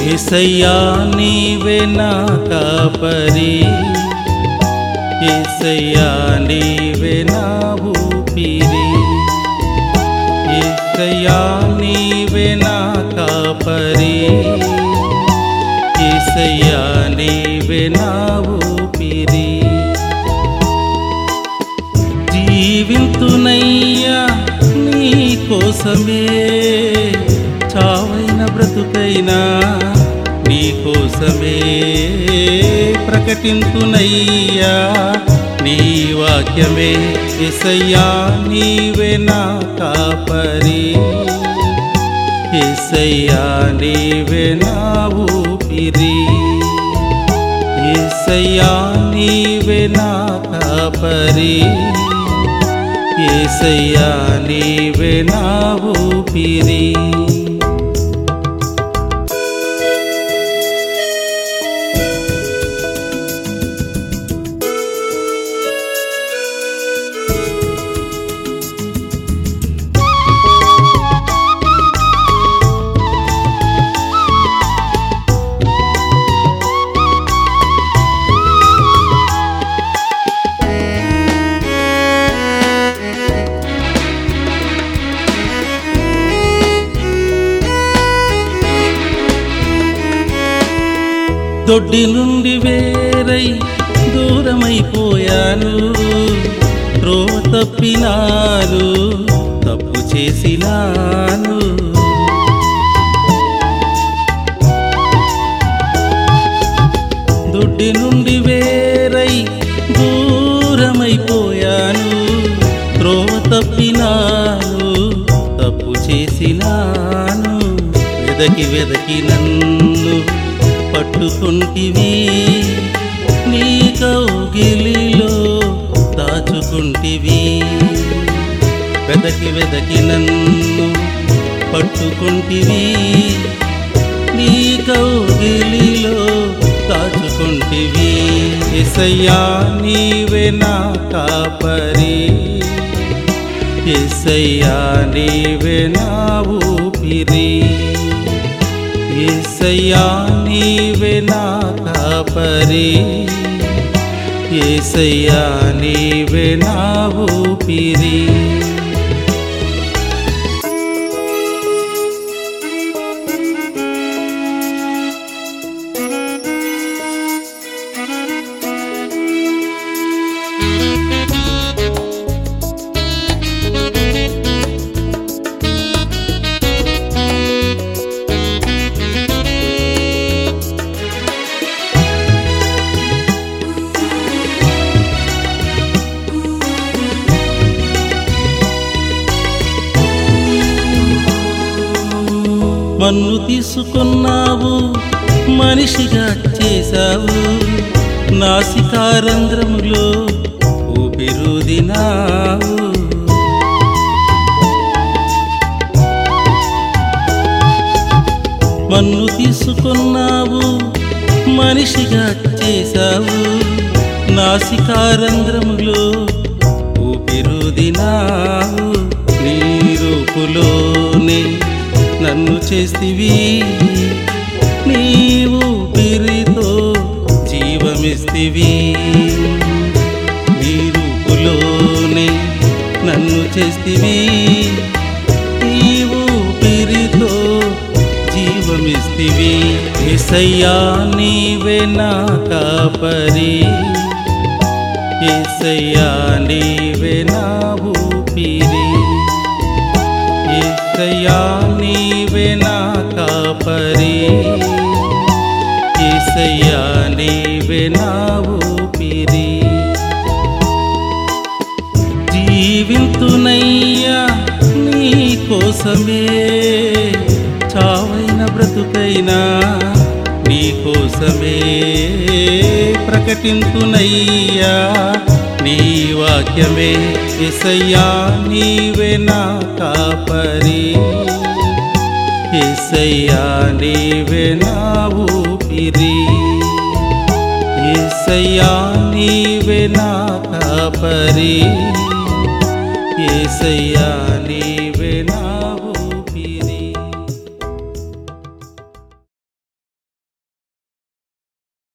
ఏసయ్యా నీవే నా కాపరి ఏసయ్యా నీవే నా ఊపిరి ఏసయ్యా నీవే నా కాపరి ఏసయ్యా నీవే నా ఊపిరి జీవింతునయ్యా నీ కోసమే చావైన బ్రతుకైనా నీ కోసమే ప్రకటింతునయ్యా నీ వాక్యమే ఎసయ్యా నీవే నా కాపరి ఎసయ్యా నీవే నా ఊపిరి ఏసయ్యా నీవే నా కాపరి ఏసయ్యా నీవే నా ఊపిరి దొడ్డి నుండి వేరై దూరమైపోయాను త్రోవ తప్పినాను తప్పు చేసినాను దొడ్డి నుండి వేరై దూరమైపోయాను త్రోవ తప్పినాను తప్పు చేసినాను వెదకి వెదకి నన్ను పట్టుకుంటివి నీ కౌగిలిలో దాచుకుంటివి వెదకి వెదకి నన్ను పట్టుకుంటివి నీ కౌగిలిలో దాచుకుంటివి ఎసయ్యా నీవే నా కాపరి ఎసయ్యా నీవే నా ఊపిరి ఏసయ్యా నీవే నా కాపరి ఏసయ్యా నీవే నా ఊపిరి మన్ను తీసుకున్నావు మనిషిగా చేశావు నాసికారంధ్రములో ఊపిరుదినావు మన్ను తీసుకున్నావు మనిషిగా చేశావు నాసికారంధ్రములో ఊపిరుదినావు నీ రూపులోనే నన్ను చేస్తివి నీవు పిరితో జీవమిస్తివి నీ రూపులోనే నన్ను చేస్తివి నీవు పిరితో జీవమిస్తివి ఏసయ్యా నీవే నా కాపరి ఏసయ్యా నీవే నా ఊపిరి ఏసయ్యా నీవే నా కాపరి ఏసయ్యా నీవే నా ఊపిరి జీవింతునయ్యా నీ కోసమే చావైన బ్రతుకైనా నీ కోసమే ప్రకటింతునయ్యా నీ వాక్యమే ఎసయ్యా నీవే నా కాపరి ఎసయ్యా నీవే నా ఊపిరి ఎసయ్యా నీవే నా కాపరి ఏసయ్యా నీ